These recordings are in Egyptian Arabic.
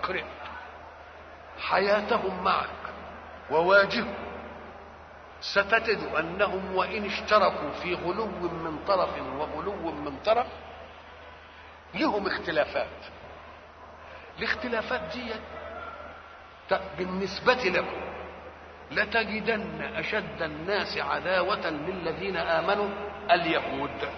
واقرئ حياتهم معك وواجههم ستجد انهم وان اشتركوا في غلو من طرف وغلو من طرف لهم اختلافات الاختلافات دي بالنسبة لكم لتجدن أشد الناس عداوة للذين آمنوا اليهود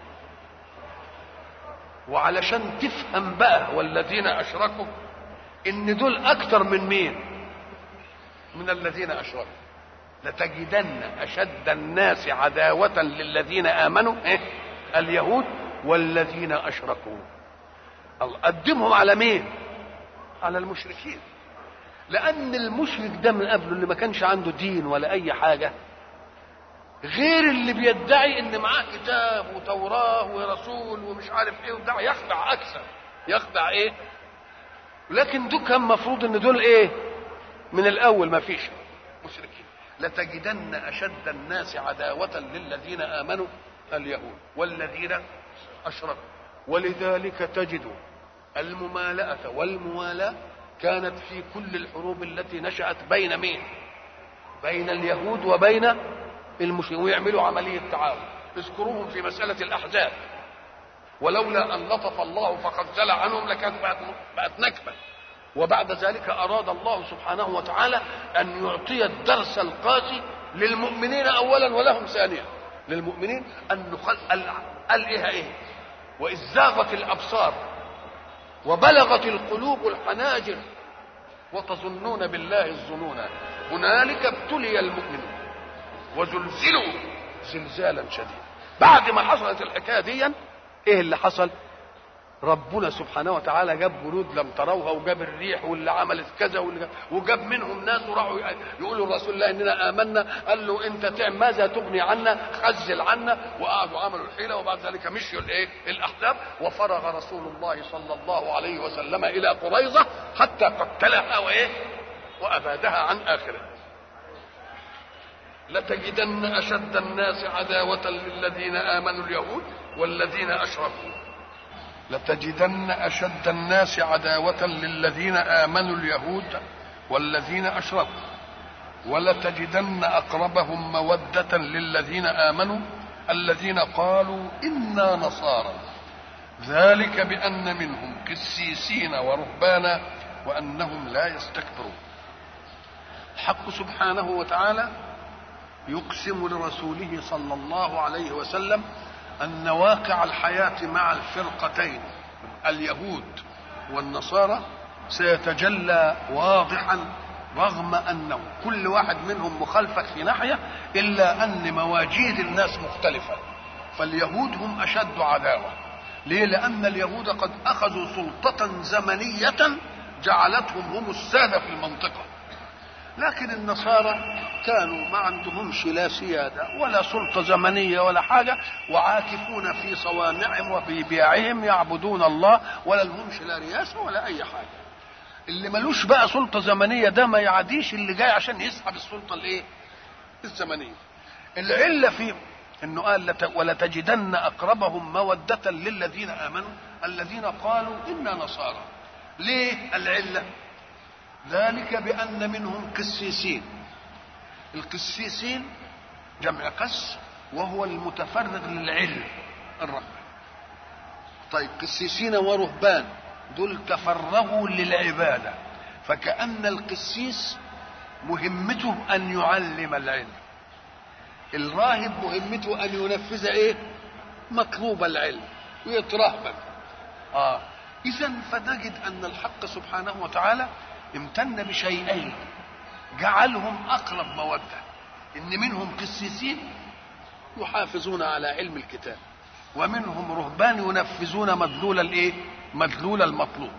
وعلشان تفهم بقى والذين أشركوا إن دول أكثر من مين؟ من الذين أشركوا لتجدن أشد الناس عداوة للذين آمنوا إيه؟ اليهود والذين أشركوا الله قدمهم على مين؟ على المشركين لأن المشرك ده من قبله اللي ما كانش عنده دين ولا أي حاجة غير اللي بيدعي إن معاه كتاب وتوراة ورسول ومش عارف إيه وبتاع يخدع أكثر يخدع إيه؟ لكن دول كان مفروض إن دول إيه؟ من الأول ما فيش مشركين لتجدن أشد الناس عداوة للذين آمنوا اليهود والذين أشركوا ولذلك تجد الممالأة والموالاة كانت في كل الحروب التي نشأت بين مين؟ بين اليهود وبين المشركين ويعملوا عملية تعاون اذكروهم في مسألة الأحزاب ولولا أن لطف الله فخذل عنهم لكانت بقت بقت نكبة وبعد ذلك أراد الله سبحانه وتعالى أن يعطي الدرس القاسي للمؤمنين أولا ولهم ثانيا للمؤمنين أن نخل... قال إيه إيه وإذ زاغت الأبصار وبلغت القلوب الحناجر وتظنون بالله الظنون هنالك ابتلي المؤمنون وزلزلوا زلزالا شديدا بعد ما حصلت الحكايه دي ايه اللي حصل ربنا سبحانه وتعالى جاب جنود لم تروها وجاب الريح واللي عملت كذا واللي وجاب منهم ناس وراحوا يقولوا لرسول الله اننا امنا قال له انت تعمل ماذا تغني عنا خزل عنا وقعدوا عملوا الحيله وبعد ذلك مشيوا الايه الاحزاب وفرغ رسول الله صلى الله عليه وسلم الى قريظه حتى قتلها وايه وابادها عن اخره لتجدن اشد الناس عداوه للذين امنوا اليهود والذين اشركوا لتجدن اشد الناس عداوه للذين امنوا اليهود والذين اشركوا ولتجدن اقربهم موده للذين امنوا الذين قالوا انا نصارى ذلك بان منهم قسيسين ورهبانا وانهم لا يستكبرون الحق سبحانه وتعالى يقسم لرسوله صلى الله عليه وسلم أن واقع الحياة مع الفرقتين اليهود والنصارى سيتجلى واضحا رغم أنه كل واحد منهم مخالفك في ناحية إلا أن مواجيد الناس مختلفة فاليهود هم أشد عداوة ليه؟ لأن اليهود قد أخذوا سلطة زمنية جعلتهم هم السادة في المنطقة لكن النصارى كانوا ما عندهمش لا سيادة ولا سلطة زمنية ولا حاجة وعاكفون في صوامعهم وفي بيعهم يعبدون الله ولا لهمش لا رياسة ولا أي حاجة اللي ملوش بقى سلطة زمنية ده ما يعديش اللي جاي عشان يسحب السلطة الايه الزمنية العلة في انه قال ولتجدن اقربهم مودة للذين امنوا الذين قالوا انا نصارى ليه العله ذلك بأن منهم قسيسين القسيسين جمع قس وهو المتفرغ للعلم الرب طيب قسيسين ورهبان دول تفرغوا للعبادة فكأن القسيس مهمته أن يعلم العلم الراهب مهمته أن ينفذ إيه مطلوب العلم ويترهبن آه إذا فنجد أن الحق سبحانه وتعالى امتن بشيئين جعلهم اقرب موده ان منهم قسيسين يحافظون على علم الكتاب ومنهم رهبان ينفذون مدلول الايه مدلول المطلوب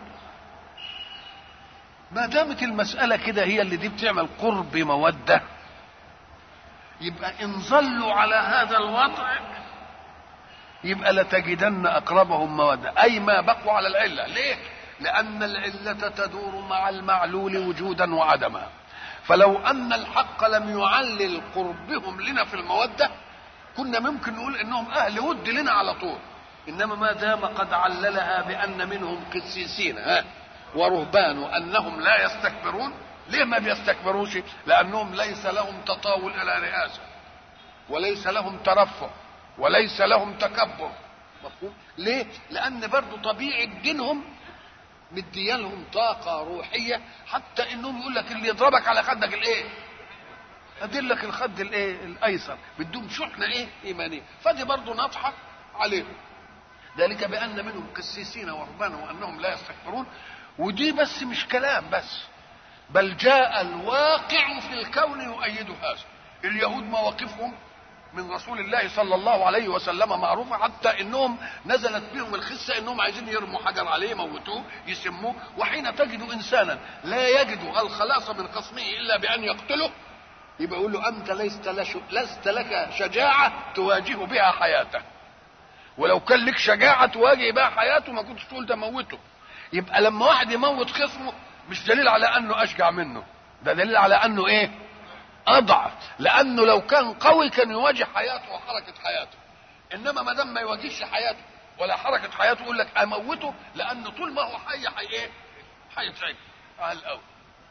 ما دامت المساله كده هي اللي دي بتعمل قرب موده يبقى ان ظلوا على هذا الوضع يبقى لتجدن اقربهم موده اي ما بقوا على العله ليه لأن العلة تدور مع المعلول وجودا وعدما فلو أن الحق لم يعلل قربهم لنا في المودة كنا ممكن نقول إنهم أهل ود لنا على طول إنما ما دام قد عللها بأن منهم قسيسين ها ورهبان انهم لا يستكبرون ليه ما بيستكبروش لانهم ليس لهم تطاول الى رئاسه وليس لهم ترفع وليس لهم تكبر مفهوم ليه لان برضو طبيعه دينهم مديالهم طاقة روحية حتى انهم يقول لك اللي يضربك على خدك الايه؟ ادلك الخد الايه؟ الايسر بدهم شحنة ايه؟ ايمانية فدي برضه ناطحة عليهم ذلك بان منهم قسيسين ورهبانا وانهم لا يستكبرون ودي بس مش كلام بس بل جاء الواقع في الكون يؤيد هذا اليهود مواقفهم من رسول الله صلى الله عليه وسلم معروفة حتى انهم نزلت بهم الخسة انهم عايزين يرموا حجر عليه يموتوه يسموه وحين تجد انسانا لا يجد الخلاص من خصمه الا بان يقتله يبقى يقول له انت لست لست لك شجاعة تواجه بها حياته ولو كان لك شجاعة تواجه بها حياته ما كنتش تقول ده موته يبقى لما واحد يموت خصمه مش دليل على انه اشجع منه ده دليل على انه ايه اضعف لانه لو كان قوي كان يواجه حياته وحركه حياته انما ما دام ما يواجهش حياته ولا حركه حياته يقول لك اموته لان طول ما هو حي حي ايه هيتعب على الاول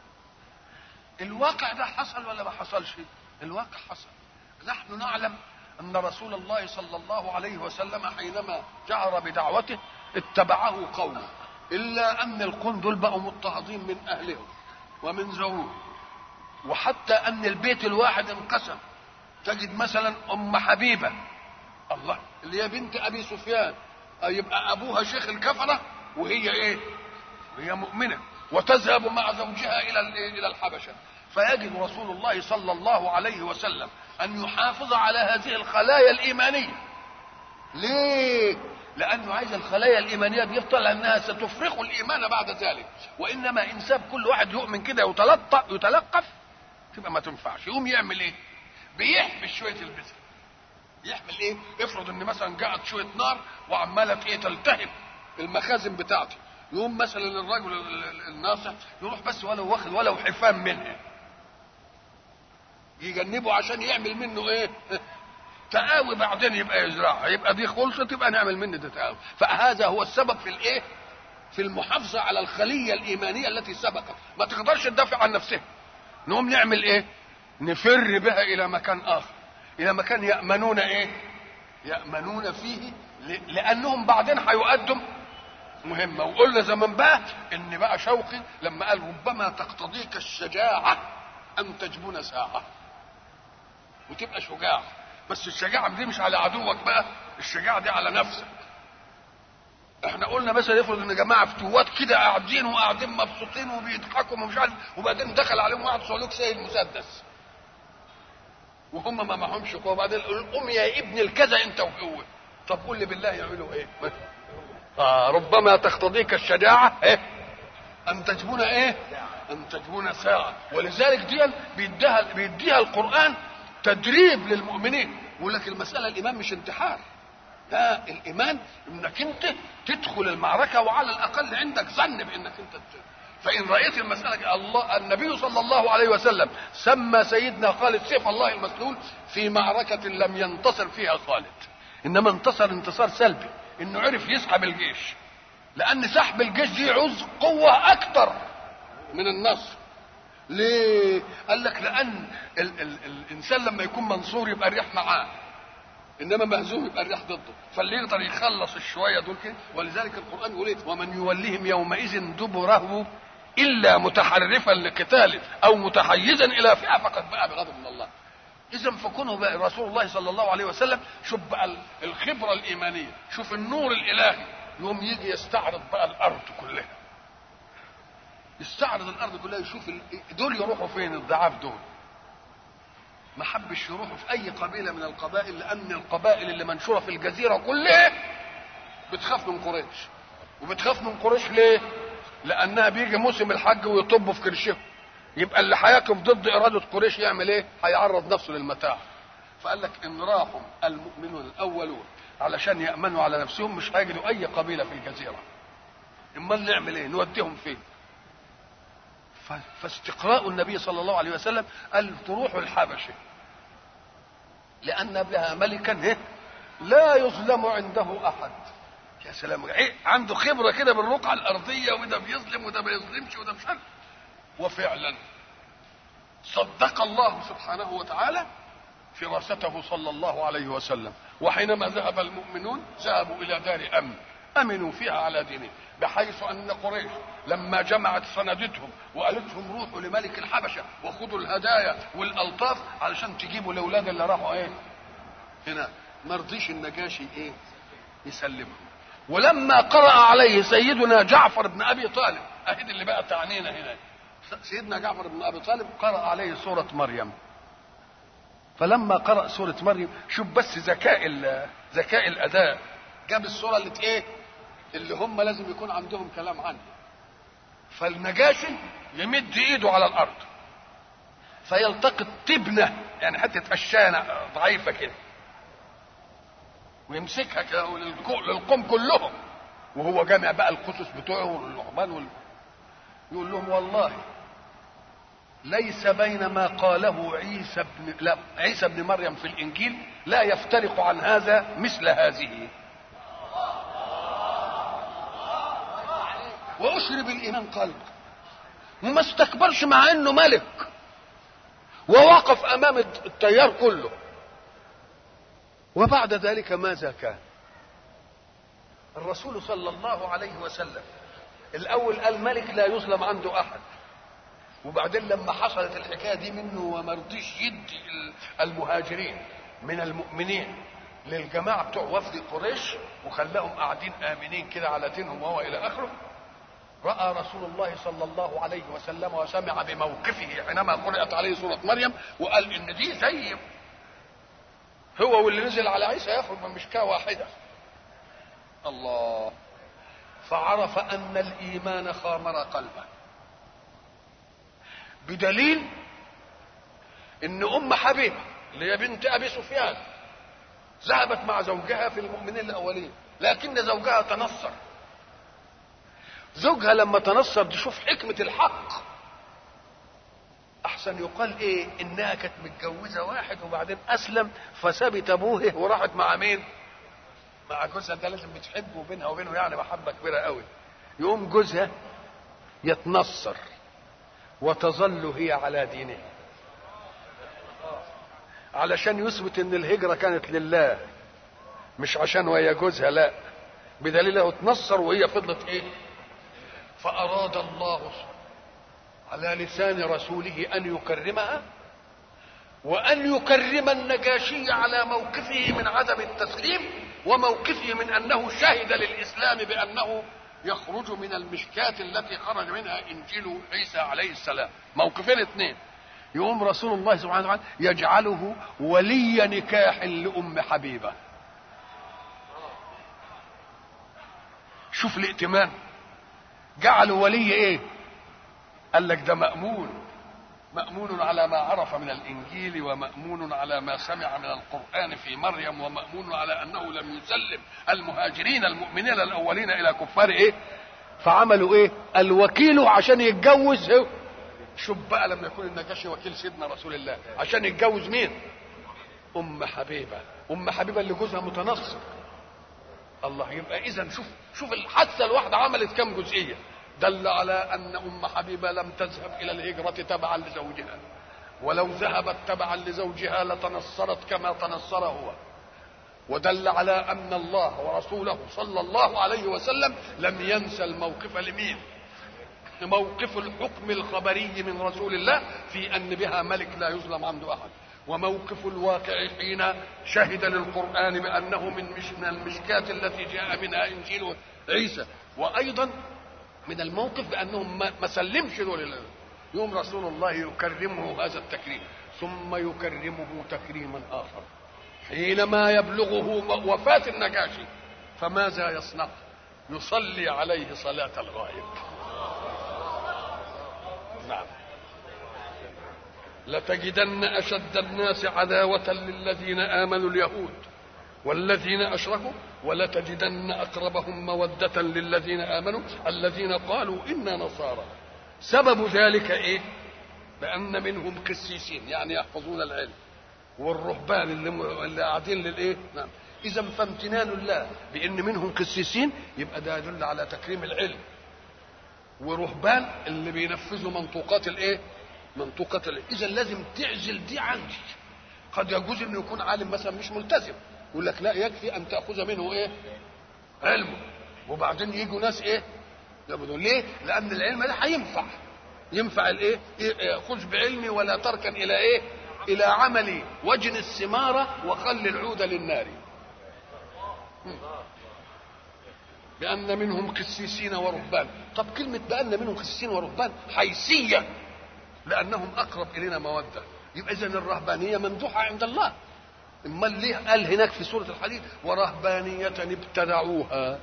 الواقع ده حصل ولا ما حصلش الواقع حصل نحن نعلم ان رسول الله صلى الله عليه وسلم حينما جعر بدعوته اتبعه قومه الا ان القوم دول بقوا مضطهدين من اهلهم ومن زوجهم وحتى ان البيت الواحد انقسم تجد مثلا ام حبيبه الله اللي هي بنت ابي سفيان يبقى ابوها شيخ الكفره وهي ايه هي مؤمنه وتذهب مع زوجها الى الى الحبشه فيجد رسول الله صلى الله عليه وسلم ان يحافظ على هذه الخلايا الايمانيه ليه لانه عايز الخلايا الايمانيه دي يفضل انها ستفرخ الايمان بعد ذلك وانما ان ساب كل واحد يؤمن كده يتلطف يتلقف تبقى ما تنفعش يقوم يعمل ايه بيحمل شويه البذر يحمل ايه افرض ان مثلا جاءت شويه نار وعماله ايه تلتهب المخازن بتاعتي يقوم مثلا الرجل الناصح يروح بس ولو واخد ولو حفام منها يجنبه عشان يعمل منه ايه تقاوي بعدين يبقى يزرعها يبقى دي خلصت يبقى نعمل منه ده تقاوي فهذا هو السبب في الايه في المحافظه على الخليه الايمانيه التي سبقت ما تقدرش تدافع عن نفسها نقوم نعمل ايه نفر بها الى مكان اخر الى مكان يامنون ايه يامنون فيه لانهم بعدين هيؤدوا مهمه وقلنا زمان بقى ان بقى شوقي لما قال ربما تقتضيك الشجاعه ان تجبن ساعه وتبقى شجاع بس الشجاعه دي مش على عدوك بقى الشجاعه دي على نفسك احنا قلنا مثلا يفرض ان جماعه فتوات كده قاعدين وقاعدين مبسوطين وبيضحكوا ومش عارف وبعدين دخل عليهم واحد صعلوك سيد مسدس وهم ما معهمش قوه بعدين قوم يا ابن الكذا انت وهو طب قول لي بالله يعملوا ايه؟ آه ربما تقتضيك الشجاعه ايه؟ ان تجبون ايه؟ ان تجبون ساعه ولذلك دي بيديها بيديها القران تدريب للمؤمنين يقول لك المساله الايمان مش انتحار لا الايمان انك انت تدخل المعركه وعلى الاقل عندك ظن بانك انت تدخل. فان رايت المساله الله النبي صلى الله عليه وسلم سمى سيدنا خالد سيف الله المسلول في معركه لم ينتصر فيها خالد انما انتصر انتصار سلبي انه عرف يسحب الجيش لان سحب الجيش دي يعوز قوه اكتر من النصر ليه قال لك لان ال ال الانسان لما يكون منصور يبقى الريح معاه انما مهزوم يبقى الريح ضده فاللي يقدر يخلص الشويه دول كده ولذلك القران يقول ايه ومن يوليهم يومئذ دبره الا متحرفا لقتال او متحيزا الى فئه فقد باء بغضب من الله اذا فكونه بقى رسول الله صلى الله عليه وسلم شوف بقى الخبره الايمانيه شوف النور الالهي يوم يجي يستعرض بقى الارض كلها يستعرض الارض كلها يشوف دول يروحوا فين الضعاف دول ما حبش يروحوا في اي قبيله من القبائل لان القبائل اللي منشوره في الجزيره كلها بتخاف من قريش وبتخاف من قريش ليه لانها بيجي موسم الحج ويطبوا في كرشهم يبقى اللي هيقف ضد اراده قريش يعمل ايه هيعرض نفسه للمتاع فقال لك ان راحوا المؤمنون الاولون علشان يامنوا على نفسهم مش هيجدوا اي قبيله في الجزيره امال نعمل ايه نوديهم فين فاستقراء النبي صلى الله عليه وسلم قال تروحوا الحبشه لان بها ملكا لا يظلم عنده احد يا سلام إيه؟ عنده خبره كده بالرقعه الارضيه وده بيظلم وده ما يظلمش وده مش عارف وفعلا صدق الله سبحانه وتعالى فراسته صلى الله عليه وسلم وحينما ذهب المؤمنون ذهبوا الى دار امن امنوا فيها على دينهم بحيث ان قريش لما جمعت سندتهم وقالت لهم روحوا لملك الحبشه وخذوا الهدايا والالطاف علشان تجيبوا الاولاد اللي راحوا ايه هنا ما رضيش النجاشي ايه يسلمهم ولما قرأ عليه سيدنا جعفر بن ابي طالب اهد اللي بقى تعنينا هنا سيدنا جعفر بن ابي طالب قرأ عليه سورة مريم فلما قرأ سورة مريم شوف بس ذكاء ذكاء الاداء جاب السورة اللي ايه اللي هم لازم يكون عندهم كلام عنها فالنجاشي يمد ايده على الارض فيلتقط تبنه يعني حته قشانه ضعيفه كده ويمسكها كده للقوم كلهم وهو جامع بقى القصص بتوعه والرهبان وال... يقول لهم والله ليس بين ما قاله عيسى بن لا عيسى بن مريم في الانجيل لا يفترق عن هذا مثل هذه واشرب الايمان قلبه وما استكبرش مع انه ملك ووقف امام التيار كله وبعد ذلك ماذا كان الرسول صلى الله عليه وسلم الاول قال ملك لا يظلم عنده احد وبعدين لما حصلت الحكايه دي منه وما رضيش يدي المهاجرين من المؤمنين للجماعه بتوع وفد قريش وخلاهم قاعدين امنين كده على دينهم وهو الى اخره راى رسول الله صلى الله عليه وسلم وسمع بموقفه حينما قرات عليه سوره مريم وقال ان دي زي هو واللي نزل على عيسى يخرج من مشكاه واحده الله فعرف ان الايمان خامر قلبه بدليل ان ام حبيبه اللي هي بنت ابي سفيان ذهبت مع زوجها في المؤمنين الاولين لكن زوجها تنصر زوجها لما تنصر تشوف حكمة الحق أحسن يقال إيه إنها كانت متجوزة واحد وبعدين أسلم فسابت أبوه وراحت مع مين؟ مع جوزها ده لازم بتحبه بينها وبينه يعني محبة كبيرة قوي يقوم جوزها يتنصر وتظل هي على دينه علشان يثبت ان الهجرة كانت لله مش عشان وهي جوزها لا بدليل انه اتنصر وهي فضلت ايه فأراد الله على لسان رسوله أن يكرمها وأن يكرم النجاشي على موقفه من عدم التسليم وموقفه من أنه شهد للإسلام بأنه يخرج من المشكاة التي خرج منها إنجيل عيسى عليه السلام موقفين اثنين يقوم رسول الله سبحانه وتعالى يجعله ولي نكاح لأم حبيبة شوف الائتمان جعلوا ولي ايه قال لك ده مأمون مأمون على ما عرف من الإنجيل ومأمون على ما سمع من القرآن في مريم ومأمون على أنه لم يسلم المهاجرين المؤمنين الأولين إلى كفار إيه فعملوا إيه الوكيل عشان يتجوز إيه؟ شوف بقى لما يكون النجاشي وكيل سيدنا رسول الله عشان يتجوز مين أم حبيبة أم حبيبة اللي جوزها متنصر الله يبقى اذا شوف شوف الحادثه الواحده عملت كم جزئيه دل على ان ام حبيبه لم تذهب الى الهجره تبعا لزوجها ولو ذهبت تبعا لزوجها لتنصرت كما تنصر هو ودل على ان الله ورسوله صلى الله عليه وسلم لم ينسى الموقف لمين موقف الحكم الخبري من رسول الله في ان بها ملك لا يظلم عنده احد وموقف الواقع حين شهد للقرآن بأنه من مش من المشكاة التي جاء منها إنجيل عيسى وأيضا من الموقف بأنه ما سلمش دول يوم رسول الله يكرمه هذا التكريم ثم يكرمه تكريما آخر حينما يبلغه وفاة النجاشي فماذا يصنع يصلي عليه صلاة الغائب نعم لتجدن أشد الناس عداوة للذين آمنوا اليهود والذين أشركوا ولتجدن أقربهم مودة للذين آمنوا الذين قالوا إنا نصارى سبب ذلك إيه؟ لأن منهم قسيسين يعني يحفظون العلم والرهبان اللي, اللي قاعدين للإيه؟ نعم اذا فامتنان الله بان منهم قسيسين يبقى ده يدل على تكريم العلم ورهبان اللي بينفذوا منطوقات الايه منطوقات الايه اذا لازم تعزل دي عن دي قد يجوز انه يكون عالم مثلا مش ملتزم يقول لك لا يكفي ان تاخذ منه ايه علمه وبعدين يجوا ناس ايه يقولوا ليه لان العلم ده هينفع ينفع الايه إيه؟ خذ بعلمي ولا تركن الى ايه الى عملي وجن الثمار وخل العود للنار بأن منهم قسيسين ورهبان طب كلمة بأن منهم قسيسين ورهبان حيثية لأنهم أقرب إلينا مودة يبقى إذن الرهبانية ممدوحة عند الله امال ليه قال هناك في سورة الحديد ورهبانية ابتدعوها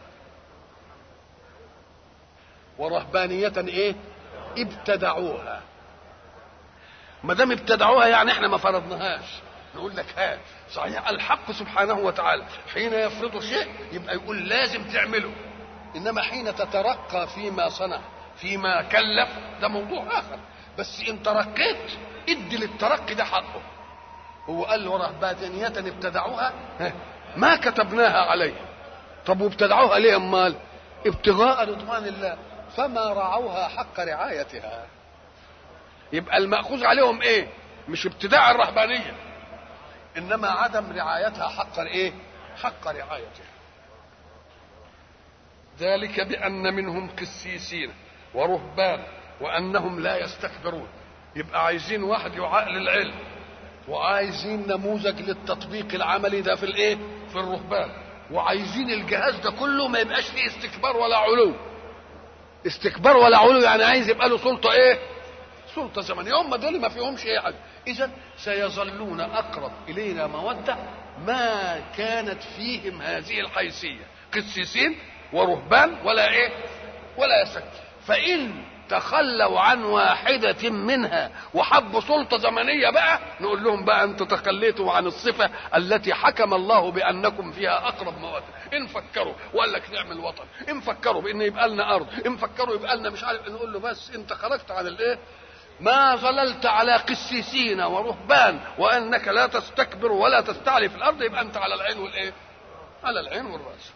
ورهبانية ايه ابتدعوها ما دام ابتدعوها يعني احنا ما فرضناهاش نقول لك ها صحيح الحق سبحانه وتعالى حين يفرض شيء يبقى يقول لازم تعمله انما حين تترقى فيما صنع فيما كلف ده موضوع اخر بس ان ترقيت ادي للترقي ده حقه هو قال ورهبانية ابتدعوها ما كتبناها عليه طب وابتدعوها ليه امال ابتغاء رضوان الله فما رعوها حق رعايتها يبقى المأخوذ عليهم ايه مش ابتداع الرهبانية انما عدم رعايتها حق ايه حق رعايتها ذلك بأن منهم قسيسين ورهبان وأنهم لا يستكبرون يبقى عايزين واحد يعقل العلم وعايزين نموذج للتطبيق العملي ده في الايه في الرهبان وعايزين الجهاز ده كله ما يبقاش فيه استكبار ولا علو استكبار ولا علو يعني عايز يبقى له سلطه ايه سلطه زمنيه هم دول ما فيهمش ايه حاجه اذا سيظلون اقرب الينا موده ما كانت فيهم هذه الحيثيه قسيسين ورهبان ولا ايه ولا يسك فان تخلوا عن واحدة منها وحبوا سلطة زمنية بقى نقول لهم بقى انتوا تخليتوا عن الصفة التي حكم الله بأنكم فيها أقرب مواد إن فكروا وقال لك نعمل وطن إن فكروا بأن يبقى لنا أرض إن فكروا يبقى لنا مش عارف نقول له بس أنت خرجت عن الإيه ما ظللت على قسيسين ورهبان وأنك لا تستكبر ولا تستعلي في الأرض يبقى أنت على العين والإيه على العين والرأس